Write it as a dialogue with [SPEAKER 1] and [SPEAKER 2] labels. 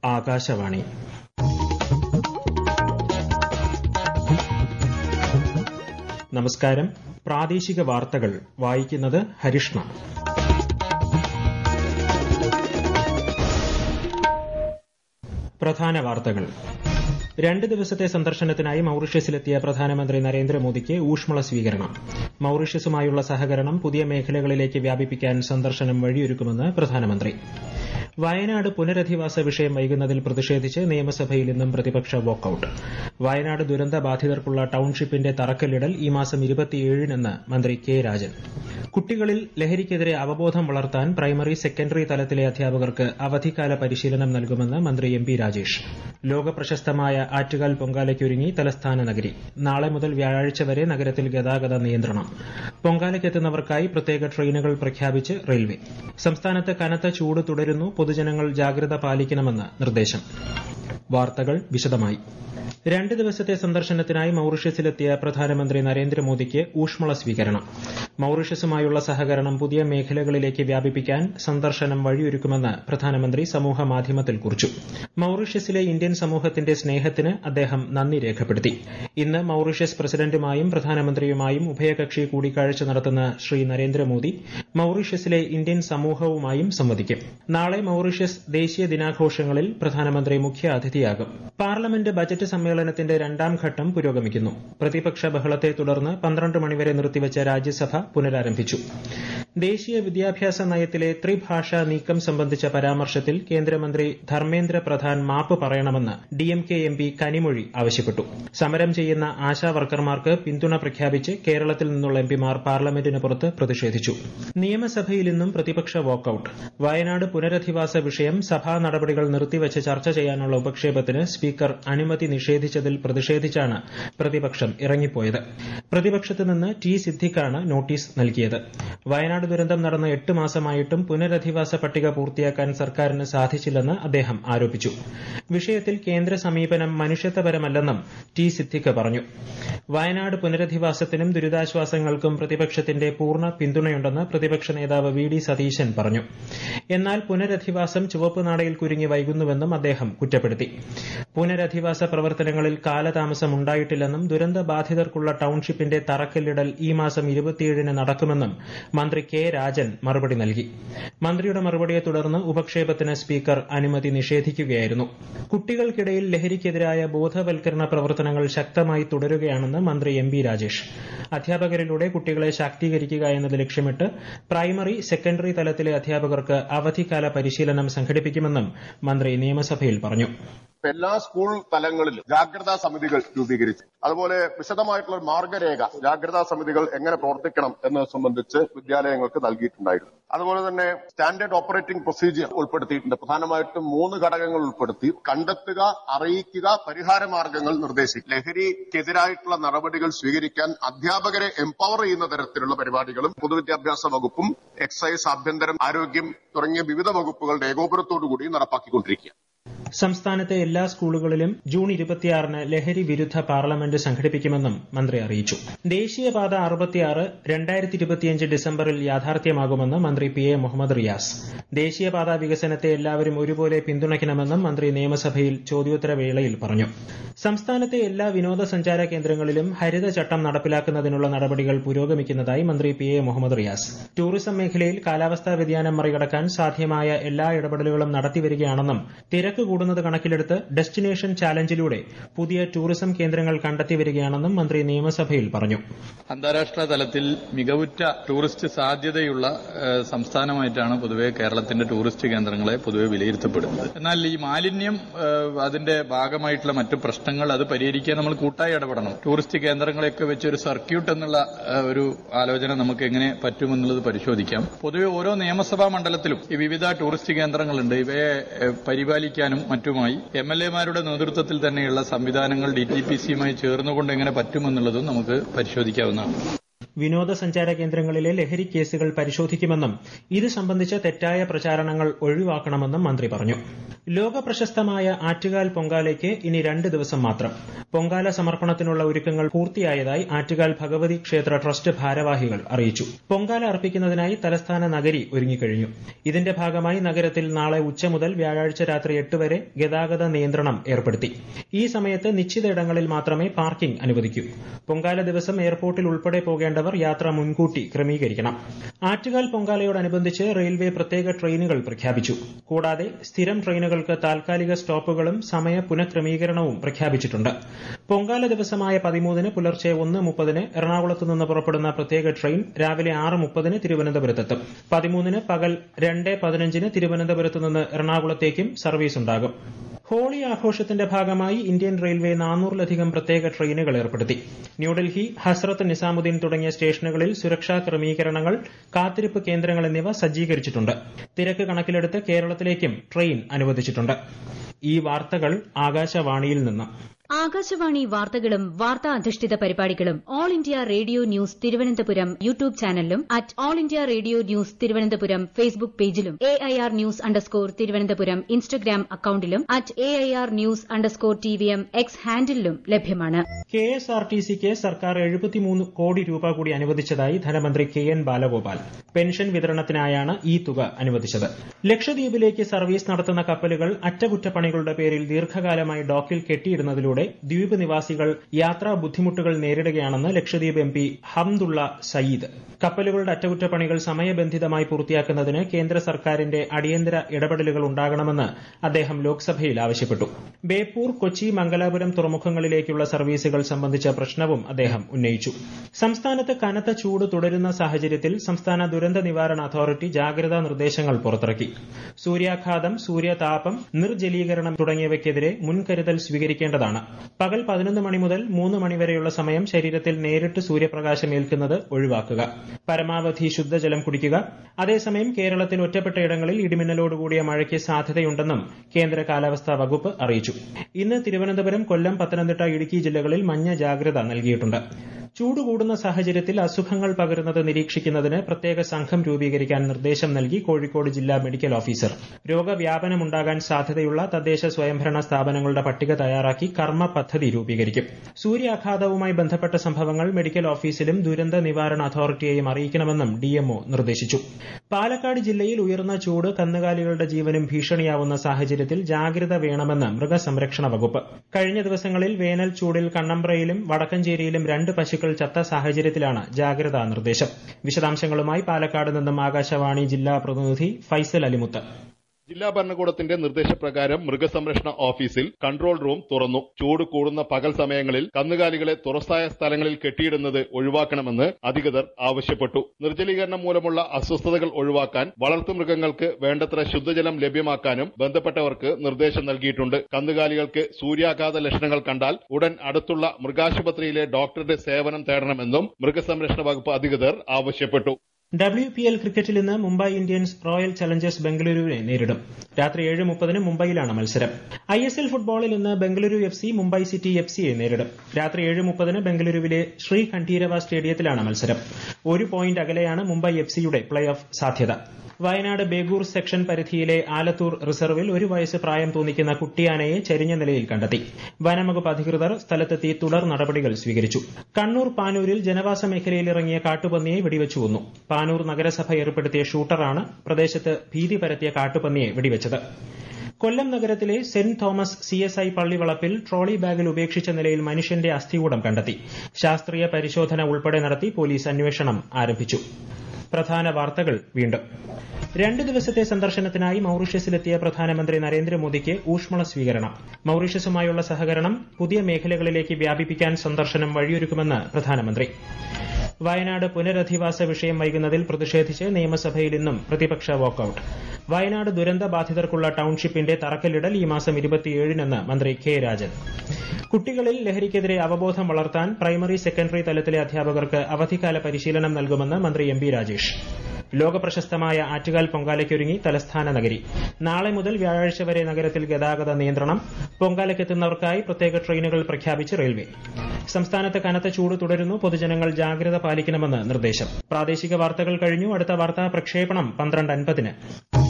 [SPEAKER 1] ആകാശവാണി നമസ്കാരം പ്രാദേശിക വാർത്തകൾ വായിക്കുന്നത് ഹരിഷ്ണ പ്രധാന വാർത്തകൾ രണ്ട് ദിവസത്തെ സന്ദർശനത്തിനായി മൌറീഷ്യസിലെത്തിയ പ്രധാനമന്ത്രി നരേന്ദ്രമോദിക്ക് ഊഷ്മള സ്വീകരണം മൌറീഷ്യസുമായുള്ള സഹകരണം പുതിയ മേഖലകളിലേക്ക് വ്യാപിപ്പിക്കാൻ സന്ദർശനം വഴിയൊരുക്കുമെന്ന് പ്രധാനമന്ത്രി വയനാട് പുനരധിവാസ വിഷയം വൈകുന്നതിൽ പ്രതിഷേധിച്ച് നിയമസഭയിൽ ഇന്നും പ്രതിപക്ഷ വാക്കൌട്ട് വയനാട് ദുരന്ത ബാധിതർക്കുള്ള ടൌൺഷിപ്പിന്റെ തറക്കല്ലിടൽ ഈ മാസം ഇരുപത്തിയേഴിനെന്ന് മന്ത്രി കെ രാജൻ കുട്ടികളിൽ ലഹരിക്കെതിരെ അവബോധം വളർത്താൻ പ്രൈമറി സെക്കൻഡറി തലത്തിലെ അധ്യാപകർക്ക് അവധിക്കാല പരിശീലനം നൽകുമെന്ന് മന്ത്രി എം പി രാജേഷ് ലോകപ്രശസ്തമായ ആറ്റുകാൽ പൊങ്കാലയ്ക്കൊരുങ്ങി തലസ്ഥാന നഗരി നാളെ മുതൽ വ്യാഴാഴ്ച വരെ നഗരത്തിൽ ഗതാഗത നിയന്ത്രണം പൊങ്കാലയ്ക്കെത്തുന്നവർക്കായി പ്രത്യേക ട്രെയിനുകൾ പ്രഖ്യാപിച്ച് റെയിൽവേ സംസ്ഥാനത്ത് കനത്ത ചൂട് തുടരുന്നു പൊതുജനങ്ങൾ ജാഗ്രത പാലിക്കണമെന്ന് നിർദ്ദേശം വാർത്തകൾ വിശദമായി രണ്ട് ദിവസത്തെ സന്ദർശനത്തിനായി മൌറീഷ്യസിലെത്തിയ പ്രധാനമന്ത്രി നരേന്ദ്രമോദിക്ക് ഊഷ്മള സ്വീകരണം മൌറീഷ്യസുമായുള്ള സഹകരണം പുതിയ മേഖലകളിലേക്ക് വ്യാപിപ്പിക്കാൻ സന്ദർശനം വഴിയൊരുക്കുമെന്ന് പ്രധാനമന്ത്രി സമൂഹ മാധ്യമത്തിൽ കുറിച്ചു മൌറീഷ്യസിലെ ഇന്ത്യൻ സമൂഹത്തിന്റെ സ്നേഹത്തിന് അദ്ദേഹം നന്ദി രേഖപ്പെടുത്തി ഇന്ന് മൌറീഷ്യസ് പ്രസിഡന്റുമായും പ്രധാനമന്ത്രിയുമായും ഉഭയകക്ഷി കൂടിക്കാഴ്ച നടത്തുന്ന ശ്രീ നരേന്ദ്രമോദി മൌറീഷ്യസിലെ ഇന്ത്യൻ സമൂഹവുമായും സംവദിക്കും നാളെ മൌറീഷ്യസ് ദേശീയ ദിനാഘോഷങ്ങളിൽ പ്രധാനമന്ത്രി മുഖ്യ അതിഥിയാകും പാർലമെന്റ് ബജറ്റ് സമ്മേളനത്തിന്റെ രണ്ടാം ഘട്ടം പുരോഗമിക്കുന്നു പ്രതിപക്ഷ ബഹളത്തെ തുടർന്ന് പന്ത്രണ്ട് മണിവരെ നിർത്തിവച്ച രാജ്യസഭ പുനരാരംഭിച്ചു ദേശീയ വിദ്യാഭ്യാസ നയത്തിലെ ത്രിഭാഷാ നീക്കം സംബന്ധിച്ച പരാമർശത്തിൽ കേന്ദ്രമന്ത്രി ധർമ്മേന്ദ്ര പ്രധാൻ മാപ്പ് പറയണമെന്ന് ഡിഎംകെ എംപി കനിമൊഴി ആവശ്യപ്പെട്ടു സമരം ചെയ്യുന്ന ആശാ വർക്കർമാർക്ക് പിന്തുണ പ്രഖ്യാപിച്ച് കേരളത്തിൽ നിന്നുള്ള എംപിമാർ പാർലമെന്റിന് പുറത്ത് പ്രതിഷേധിച്ചു നിയമസഭയിൽ ഇന്നും പ്രതിപക്ഷ വാക്കൌട്ട് വയനാട് പുനരധിവാസ വിഷയം സഭാ നടപടികൾ നിർത്തിവച്ച് ചർച്ച ചെയ്യാനുള്ള ഉപക്ഷേപത്തിന് സ്പീക്കർ അനുമതി നിഷേധിച്ചതിൽ പ്രതിഷേധിച്ചാണ് പ്രതിപക്ഷം ഇറങ്ങിപ്പോയത് പ്രതിപക്ഷത്ത് നിന്ന് ടി സിദ്ദിഖാണ് നോട്ടീസ് നൽകിയത് വയനാട് ദുരന്തം നടന്ന എട്ട് മാസമായിട്ടും പുനരധിവാസ പട്ടിക പൂർത്തിയാക്കാൻ സർക്കാരിന് സാധിച്ചില്ലെന്ന് അദ്ദേഹം ആരോപിച്ചു വിഷയത്തിൽ കേന്ദ്ര സമീപനം മനുഷ്യത്വപരമല്ലെന്നും ടി സിദ്ദിഖ് പറഞ്ഞു വയനാട് പുനരധിവാസത്തിനും ദുരിതാശ്വാസങ്ങൾക്കും പ്രതിപക്ഷത്തിന്റെ പൂർണ്ണ പിന്തുണയുണ്ടെന്ന് പ്രതിപക്ഷ നേതാവ് വി ഡി സതീശൻ പറഞ്ഞു എന്നാൽ പുനരധിവാസം ചുവപ്പ് നാടയിൽ കുരുങ്ങി വൈകുന്നുവെന്നും അദ്ദേഹം കുറ്റപ്പെടുത്തി പുനരധിവാസ പ്രവർത്തനങ്ങളിൽ കാലതാമസം ഉണ്ടായിട്ടില്ലെന്നും ദുരന്ത ബാധിതർക്കുള്ള ടൌൺഷിപ്പിന്റെ തറക്കല്ലിടൽ ഈ മാസം ഇരുപത്തിയേഴിന് നടക്കുമെന്നും മന്ത്രി കെ രാജൻ മറുപടി നൽകി മന്ത്രിയുടെ മറുപടിയെ തുടർന്ന് ഉപക്ഷേപത്തിന് സ്പീക്കർ അനുമതി നിഷേധിക്കുകയായിരുന്നു കുട്ടികൾക്കിടയിൽ ലഹരിക്കെതിരായ ബോധവൽക്കരണ പ്രവർത്തനങ്ങൾ ശക്തമായി തുടരുകയാണെന്ന് മന്ത്രി എം ബി രാജേഷ് അധ്യാപകരിലൂടെ കുട്ടികളെ ശാക്തീകരിക്കുക എന്നത് ലക്ഷ്യമിട്ട് പ്രൈമറി സെക്കൻഡറി തലത്തിലെ അധ്യാപകർക്ക് അവധിക്കാല പരിശീലനം സംഘടിപ്പിക്കുമെന്നും മന്ത്രി നിയമസഭയിൽ പറഞ്ഞു
[SPEAKER 2] എല്ലാ സ്കൂൾ തലങ്ങളിലും ജാഗ്രതാ സമിതികൾ രൂപീകരിച്ചു അതുപോലെ വിശദമായിട്ടുള്ള ഒരു മാർഗരേഖ ജാഗ്രതാ സമിതികൾ എങ്ങനെ പ്രവർത്തിക്കണം എന്നത് സംബന്ധിച്ച് വിദ്യാലയങ്ങൾക്ക് നൽകിയിട്ടുണ്ടായിരുന്നു അതുപോലെ തന്നെ സ്റ്റാൻഡേർഡ് ഓപ്പറേറ്റിംഗ് പ്രൊസീജിയർ ഉൾപ്പെടുത്തിയിട്ടുണ്ട് പ്രധാനമായിട്ടും മൂന്ന് ഘടകങ്ങൾ ഉൾപ്പെടുത്തി കണ്ടെത്തുക അറിയിക്കുക പരിഹാര മാർഗങ്ങൾ നിർദ്ദേശിക്കും ലഹരിക്കെതിരായിട്ടുള്ള നടപടികൾ സ്വീകരിക്കാൻ അധ്യാപകരെ എംപവർ ചെയ്യുന്ന തരത്തിലുള്ള പരിപാടികളും പൊതുവിദ്യാഭ്യാസ വകുപ്പും എക്സൈസ് ആഭ്യന്തരം ആരോഗ്യം തുടങ്ങിയ വിവിധ വകുപ്പുകളുടെ ഏകോപനത്തോടുകൂടി നടപ്പാക്കിക്കൊണ്ടിരിക്കുക
[SPEAKER 1] സംസ്ഥാനത്തെ എല്ലാ സ്കൂളുകളിലും ജൂൺ ഇരുപത്തിയാറിന് ലഹരി വിരുദ്ധ പാർലമെന്റ് സംഘടിപ്പിക്കുമെന്നും മന്ത്രി അറിയിച്ചു ദേശീയപാത അറുപത്തിയാറ് രണ്ടായിരത്തി ഇരുപത്തിയഞ്ച് ഡിസംബറിൽ യാഥാർത്ഥ്യമാകുമെന്ന് മന്ത്രി പി എ മുഹമ്മദ് റിയാസ് ദേശീയപാത വികസനത്തെ എല്ലാവരും ഒരുപോലെ പിന്തുണയ്ക്കണമെന്നും മന്ത്രി നിയമസഭയിൽ ചോദ്യോത്തരവേളയിൽ പറഞ്ഞു സംസ്ഥാനത്തെ എല്ലാ വിനോദസഞ്ചാര കേന്ദ്രങ്ങളിലും ഹരിതചട്ടം നടപ്പിലാക്കുന്നതിനുള്ള നടപടികൾ പുരോഗമിക്കുന്നതായി മന്ത്രി P A Muhammad Riyas tourism മേഖലയിൽ കാലാവസ്ഥാ വ്യതിയാനം മറികടക്കാൻ സാധ്യമായ എല്ലാ ഇടപെടലുകളും നടത്തിവരികയാണെന്നും തിരക്ക് കൂടുന്നത് കണക്കിലെടുത്ത് ഡെസ്റ്റിനേഷൻ ചാലഞ്ചിലൂടെ പുതിയ ടൂറിസം കേന്ദ്രങ്ങൾ കണ്ടെത്തി വരികയാണെന്നും മന്ത്രി നിയമസഭയിൽ പറഞ്ഞു
[SPEAKER 3] അന്താരാഷ്ട്ര തലത്തിൽ മികവുറ്റ ടൂറിസ്റ്റ് സാധ്യതയുള്ള സംസ്ഥാനമായിട്ടാണ് പൊതുവെ കേരളത്തിന്റെ ടൂറിസ്റ്റ് കേന്ദ്രങ്ങളെ പൊതുവെ വിലയിരുത്തപ്പെടുന്നത് എന്നാൽ ഈ മാലിന്യം അതിന്റെ ഭാഗമായിട്ടുള്ള മറ്റു പ്രശ്നങ്ങൾ അത് പരിഹരിക്കാൻ നമ്മൾ കൂട്ടായി ഇടപെടണം ടൂറിസ്റ്റ് കേന്ദ്രങ്ങളെയൊക്കെ വെച്ച് ഒരു സർക്യൂട്ട് എന്നുള്ള ഒരു ആലോചന നമുക്ക് എങ്ങനെ പറ്റുമെന്നുള്ളത് പരിശോധിക്കാം പൊതുവെ ഓരോ നിയമസഭാ മണ്ഡലത്തിലും ഈ വിവിധ ടൂറിസ്റ്റ് കേന്ദ്രങ്ങളുണ്ട് ഇവയെ പരിപാലിക്കാനും മറ്റുമായി എം എൽ എമാരുടെ നേതൃത്വത്തിൽ തന്നെയുള്ള സംവിധാനങ്ങൾ ഡി ടി പി സിയുമായി ചേർന്നുകൊണ്ട് എങ്ങനെ പറ്റുമെന്നുള്ളതും നമുക്ക് പരിശോധിക്കാവുന്നതാണ്
[SPEAKER 1] വിനോദസഞ്ചാര കേന്ദ്രങ്ങളിലെ ലഹരി കേസുകൾ പരിശോധിക്കുമെന്നും ഇത് സംബന്ധിച്ച തെറ്റായ പ്രചാരണങ്ങൾ ഒഴിവാക്കണമെന്നും മന്ത്രി പറഞ്ഞു ലോക പ്രശസ്തമായ ആറ്റുകാൽ പൊങ്കാലയ്ക്ക് ഇനി രണ്ട് ദിവസം മാത്രം പൊങ്കാല സമർപ്പണത്തിനുള്ള ഒരുക്കങ്ങൾ പൂർത്തിയായതായി ആറ്റുകാൽ ഭഗവതി ക്ഷേത്ര ട്രസ്റ്റ് ഭാരവാഹികൾ അറിയിച്ചു പൊങ്കാല അർപ്പിക്കുന്നതിനായി തലസ്ഥാന നഗരി ഒരുങ്ങിക്കഴിഞ്ഞു ഇതിന്റെ ഭാഗമായി നഗരത്തിൽ നാളെ ഉച്ച മുതൽ വ്യാഴാഴ്ച രാത്രി എട്ട് വരെ ഗതാഗത നിയന്ത്രണം ഏർപ്പെടുത്തി ഈ സമയത്ത് നിശ്ചിത ഇടങ്ങളിൽ മാത്രമേ പാർക്കിംഗ് അനുവദിക്കൂ പൊങ്കാല ദിവസം എയർപോർട്ടിൽ ഉൾപ്പെടെ പോകേണ്ടവർ യാത്ര മുൻകൂട്ടി ക്രമീകരിക്കണം ആറ്റുകാൽ പൊങ്കാലയോടനുബന്ധിച്ച് റെയിൽവേ പ്രത്യേക ട്രെയിനുകൾ പ്രഖ്യാപിച്ചു കൂടാതെ സ്ഥിരം ട്രെയിനുകൾക്ക് താൽക്കാലിക സ്റ്റോപ്പുകളും സമയ പുനഃക്രമീകരണവും പ്രഖ്യാപിച്ചിട്ടുണ്ട് പൊങ്കാല ദിവസമായ പതിമൂന്നിന് പുലർച്ചെ ഒന്ന് മുപ്പതിന് എറണാകുളത്ത് നിന്ന് പുറപ്പെടുന്ന പ്രത്യേക ട്രെയിൻ രാവിലെ ആറ് മുപ്പതിന് തിരുവനന്തപുരത്തെത്തും പതിമൂന്നിന് പകൽ രണ്ട് പതിനഞ്ചിന് തിരുവനന്തപുരത്ത് നിന്ന് എറണാകുളത്തേക്കും സർവീസ് ഉണ്ടാകും ഹോളി ആഘോഷത്തിന്റെ ഭാഗമായി ഇന്ത്യൻ റെയിൽവേ നാനൂറിലധികം പ്രത്യേക ട്രെയിനുകൾ ഏർപ്പെടുത്തി ന്യൂഡൽഹി ഹസ്രത്ത് നിസാമുദ്ദീൻ തുടങ്ങിയ സ്റ്റേഷനുകളിൽ സുരക്ഷാ ക്രമീകരണങ്ങൾ കാത്തിരിപ്പ് കേന്ദ്രങ്ങൾ എന്നിവ സജ്ജീകരിച്ചിട്ടുണ്ട് തിരക്ക് കണക്കിലെടുത്ത് കേരളത്തിലേക്കും ട്രെയിൻ അനുവദിച്ചിട്ടുണ്ട് ഈ വാർത്തകൾ ആകാശവാണിയിൽ നിന്ന്
[SPEAKER 4] ആകാശവാണി വാർത്തകളും വാർത്താ അധിഷ്ഠിത പരിപാടികളും All India Radio News Thiruvananthapuram YouTube ചാനലിലും at All India Radio News Thiruvananthapuram Facebook പേജിലും A I R news underscore Thiruvananthapuram Instagram അക്കൌണ്ടിലും at A I R news underscore T V M X ഹാൻഡിലും ലഭ്യമാണ്
[SPEAKER 1] കെ എസ് ആർ ടി സിക്ക് സർക്കാർ എഴുപത്തിമൂന്ന് കോടി രൂപ കൂടി അനുവദിച്ചതായി ധനമന്ത്രി കെ എൻ ബാലഗോപാൽ പെൻഷൻ വിതരണത്തിനായാണ് ഈ തുക അനുവദിച്ചത് ലക്ഷദ്വീപിലേക്ക് സർവീസ് നടത്തുന്ന കപ്പലുകൾ അറ്റകുറ്റപ്പണികളുടെ പേരിൽ ദീർഘകാലമായി ഡോക്കിൽ കെട്ടിയിടുന്നതിലൂടെ ദ്വീപ് നിവാസികൾ യാത്രാ ബുദ്ധിമുട്ടുകൾ നേരിടുകയാണെന്ന് ലക്ഷദ്വീപ് എം പി ഹംദുള്ള സയീദ് കപ്പലുകളുടെ അറ്റകുറ്റപ്പണികൾ സമയബന്ധിതമായി പൂർത്തിയാക്കുന്നതിന് കേന്ദ്ര സർക്കാരിന്റെ അടിയന്തര ഇടപെടലുകൾ ഉണ്ടാകണമെന്ന് അദ്ദേഹം ലോക്സഭയിൽ ആവശ്യപ്പെട്ടു ബേപ്പൂർ കൊച്ചി മംഗലാപുരം തുറമുഖങ്ങളിലേക്കുള്ള സർവീസുകൾ സംബന്ധിച്ച പ്രശ്നവും അദ്ദേഹം ഉന്നയിച്ചു സംസ്ഥാനത്ത് കനത്ത ചൂട് തുടരുന്ന സാഹചര്യത്തിൽ സംസ്ഥാന ദുരന്ത നിവാരണ അതോറിറ്റി ജാഗ്രതാ നിർദ്ദേശങ്ങൾ പുറത്തിറക്കി സൂര്യാഘാതം സൂര്യതാപം നിർജ്ജലീകരണം തുടങ്ങിയവയ്ക്കെതിരെ മുൻകരുതൽ സ്വീകരിക്കേണ്ടതാണ് പകൽ പതിനൊന്ന് മണി മുതൽ മൂന്ന് മണിവരെയുള്ള സമയം ശരീരത്തിൽ നേരിട്ട് സൂര്യപ്രകാശം ഏൽക്കുന്നത് ഒഴിവാക്കുക പരമാവധി ശുദ്ധജലം കുടിക്കുക അതേസമയം കേരളത്തിൽ ഒറ്റപ്പെട്ട ഇടങ്ങളിൽ ഇടിമിന്നലോടുകൂടിയ മഴയ്ക്ക് സാധ്യതയുണ്ടെന്നും കേന്ദ്ര കാലാവസ്ഥാ വകുപ്പ് അറിയിച്ചു ഇന്ന് തിരുവനന്തപുരം കൊല്ലം പത്തനംതിട്ട ഇടുക്കി ജില്ലകളിൽ മഞ്ഞ ജാഗ്രത നൽകിയിട്ടുണ്ട് ചൂട് കൂടുന്ന സാഹചര്യത്തിൽ അസുഖങ്ങൾ പകരുന്നത് നിരീക്ഷിക്കുന്നതിന് പ്രത്യേക സംഘം രൂപീകരിക്കാൻ നിർദ്ദേശം നൽകി കോഴിക്കോട് ജില്ലാ മെഡിക്കൽ ഓഫീസർ രോഗവ്യാപനമുണ്ടാകാൻ സാധ്യതയുള്ള തദ്ദേശ സ്വയംഭരണ സ്ഥാപനങ്ങളുടെ പട്ടിക തയ്യാറാക്കി കർമ്മ പദ്ധതി രൂപീകരിക്കും സൂര്യാഘാതവുമായി ബന്ധപ്പെട്ട സംഭവങ്ങൾ മെഡിക്കൽ ഓഫീസിലും ദുരന്ത നിവാരണ അതോറിറ്റിയെയും അറിയിക്കണമെന്നും ഡിഎംഒ നിർദ്ദേശിച്ചു പാലക്കാട് ജില്ലയിൽ ഉയർന്ന ചൂട് കന്നുകാലികളുടെ ജീവനും ഭീഷണിയാവുന്ന സാഹചര്യത്തിൽ ജാഗ്രത വേണമെന്ന് മൃഗസംരക്ഷണ വകുപ്പ് കഴിഞ്ഞ ദിവസങ്ങളിൽ വേനൽ ചൂടിൽ കണ്ണമ്പ്രയിലും വടക്കഞ്ചേരിയിലും രണ്ട് പശുക്കൾ ചത്ത സാഹചര്യത്തിലാണ് ജാഗ്രതാ നിർദ്ദേശം വിശദാംശങ്ങളുമായി പാലക്കാട് നിന്നും ആകാശവാണി ജില്ലാ പ്രതിനിധി ഫൈസൽ അലിമുത്ത്
[SPEAKER 2] ജില്ലാ ഭരണകൂടത്തിന്റെ നിർദ്ദേശപ്രകാരം മൃഗസംരക്ഷണ ഓഫീസിൽ കൺട്രോൾ റൂം തുറന്നു ചൂട് കൂടുന്ന പകൽ സമയങ്ങളിൽ കന്നുകാലികളെ തുറസായ സ്ഥലങ്ങളിൽ കെട്ടിയിടുന്നത് ഒഴിവാക്കണമെന്ന് അധികൃതർ ആവശ്യപ്പെട്ടു നിർജ്ജലീകരണം മൂലമുള്ള അസ്വസ്ഥതകൾ ഒഴിവാക്കാൻ വളർത്തുമൃഗങ്ങൾക്ക് വേണ്ടത്ര ശുദ്ധജലം ലഭ്യമാക്കാനും ബന്ധപ്പെട്ടവർക്ക് നിർദ്ദേശം നൽകിയിട്ടുണ്ട് കന്നുകാലികൾക്ക് സൂര്യാഘാത ലക്ഷണങ്ങൾ കണ്ടാൽ ഉടൻ അടുത്തുള്ള മൃഗാശുപത്രിയിലെ ഡോക്ടറുടെ സേവനം തേടണമെന്നും മൃഗസംരക്ഷണ വകുപ്പ് അധികൃതർ ആവശ്യപ്പെട്ടു
[SPEAKER 1] ഡബ്ല്യു പി എൽ ക്രിക്കറ്റിൽ ഇന്ന് മുംബൈ ഇന്ത്യൻസ് റോയൽ ചലഞ്ചേഴ്സ് ബംഗളൂരുവിനെ നേരിടും രാത്രി ഏഴ് മുപ്പതിന് മുംബൈയിലാണ് മത്സരം ഐ എസ് എൽ ഫുട്ബോളിൽ ഇന്ന് Bengaluru F C Mumbai City F സിയെ നേരിടും രാത്രി ഏഴ് മുപ്പതിന് ബംഗളൂരുവിലെ ശ്രീ കണ്ഠീരവ സ്റ്റേഡിയത്തിലാണ് മത്സരം ഒരു പോയിന്റ് അകലെയാണ് മുംബൈ എഫ് സിയുടെ പ്ലേ ഓഫ് സാധ്യത വയനാട് ബേഗൂർ സെക്ഷൻ പരിധിയിലെ ആലത്തൂർ റിസർവിൽ ഒരു വയസ്സ് പ്രായം തോന്നിക്കുന്ന കുട്ടിയാനയെ ചരിഞ്ഞ നിലയിൽ കണ്ടെത്തി വനംവകുപ്പ് അധികൃതർ സ്ഥലത്തെത്തി തുടർ നടപടികൾ സ്വീകരിച്ചു കണ്ണൂർ പാനൂരിൽ ജനവാസ മേഖലയിൽ ഇറങ്ങിയ കാട്ടുപന്നിയെ വെടിവെച്ചു കൊന്നു പാനൂർ നഗരസഭ ഏർപ്പെടുത്തിയ ഷൂട്ടറാണ് പ്രദേശത്ത് ഭീതി പരത്തിയ കാട്ടുപന്നിയെ വെടിവെച്ചത് കൊല്ലം നഗരത്തിലെ Saint Thomas C S I പള്ളിവളപ്പിൽ ട്രോളി ബാഗിൽ ഉപേക്ഷിച്ച നിലയിൽ മനുഷ്യന്റെ അസ്ഥികൂടം കണ്ടെത്തി ശാസ്ത്രീയ പരിശോധന ഉൾപ്പെടെ നടത്തി പോലീസ് അന്വേഷണം ആരംഭിച്ചു പ്രധാന വാർത്തകൾ വീണ്ടും രണ്ട് ദിവസത്തെ സന്ദർശനത്തിനായി മൌറീഷ്യസിലെത്തിയ പ്രധാനമന്ത്രി നരേന്ദ്രമോദിക്ക് ഊഷ്മള സ്വീകരണം മൌറീഷ്യസുമായുള്ള സഹകരണം പുതിയ മേഖലകളിലേക്ക് വ്യാപിപ്പിക്കാൻ സന്ദർശനം വഴിയൊരുക്കുമെന്ന് പ്രധാനമന്ത്രി വയനാട് പുനരധിവാസ വിഷയം വൈകുന്നതിൽ പ്രതിഷേധിച്ച് നിയമസഭയിൽ ഇന്നും പ്രതിപക്ഷ വാക്കൌട്ട് വയനാട് ദുരന്ത ബാധിതർക്കുള്ള ടൌൺഷിപ്പിന്റെ തറക്കല്ലിടൽ ഈ മാസം ഇരുപത്തിയേഴിനെന്ന് മന്ത്രി കെ രാജൻ കുട്ടികളിൽ ലഹരിക്കെതിരെ അവബോധം വളർത്താൻ പ്രൈമറി സെക്കൻഡറി തലത്തിലെ അധ്യാപകർക്ക് അവധിക്കാല പരിശീലനം നൽകുമെന്ന് മന്ത്രി എം ബി രാജേഷ് ലോകപ്രശസ്തമായ ആറ്റുകാൽ പൊങ്കാലയ്ക്കൊരുങ്ങി തലസ്ഥാന നഗരി നാളെ മുതൽ വ്യാഴാഴ്ച വരെ നഗരത്തിൽ ഗതാഗത നിയന്ത്രണം പൊങ്കാലയ്ക്കെത്തുന്നവർക്കായി പ്രത്യേക ട്രെയിനുകൾ പ്രഖ്യാപിച്ച് റെയിൽവേ സംസ്ഥാനത്ത് കനത്ത ചൂട് തുടരുന്നു പൊതുജനങ്ങൾ ജാഗ്രത പാലിക്കണമെന്ന് നിർദ്ദേശം പ്രാദേശിക വാർത്തകൾ കഴിഞ്ഞു അടുത്ത വാർത്താ പ്രക്ഷേപണം പന്ത്രണ്ട് അൻപതിന്